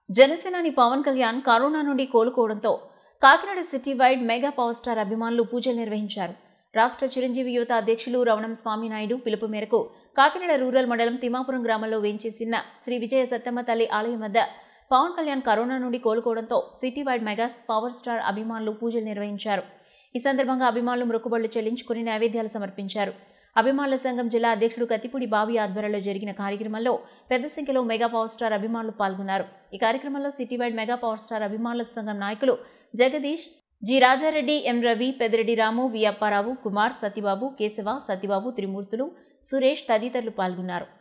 జనసేనాని పవన్ కళ్యాణ్ కరోనా నుండి కోలుకోవడంతో Kakinada city wide mega power star అభిమానులు పూజలు నిర్వహించారు రాష్ట్ర చిరంజీవి యువత అధ్యక్షులు రవణం స్వామినాయుడు పిలుపు మేరకు కాకినాడ రూరల్ మండలం తిమాపురం గ్రామంలో వేంచేసిన శ్రీ విజయ సత్తమ్మ తల్లి ఆలయం వద్ద పవన్ కళ్యాణ్ కరోనా నుండి కోలుకోవడంతో city wide mega power star అభిమానులు పూజలు నిర్వహించారు ఈ సందర్భంగా అభిమానులు మొక్కుబడులు చెల్లించుకుని నైవేద్యాలు సమర్పించారు అభిమానుల సంఘం జిల్లా అధ్యక్షుడు కత్తిపూడి బాబి ఆధ్వర్యంలో జరిగిన కార్యక్రమంలో పెద్ద సంఖ్యలో మెగా పవర్ స్టార్ అభిమానులు పాల్గొన్నారు ఈ కార్యక్రమంలో city wide mega power star అభిమానుల సంఘం నాయకులు Jagadish G Rajareddy M Ravi Peddireddy Ramu V Apparao Kumar Satyababu Keshava Satyababu Trimurthulu Suresh తదితరులు పాల్గొన్నారు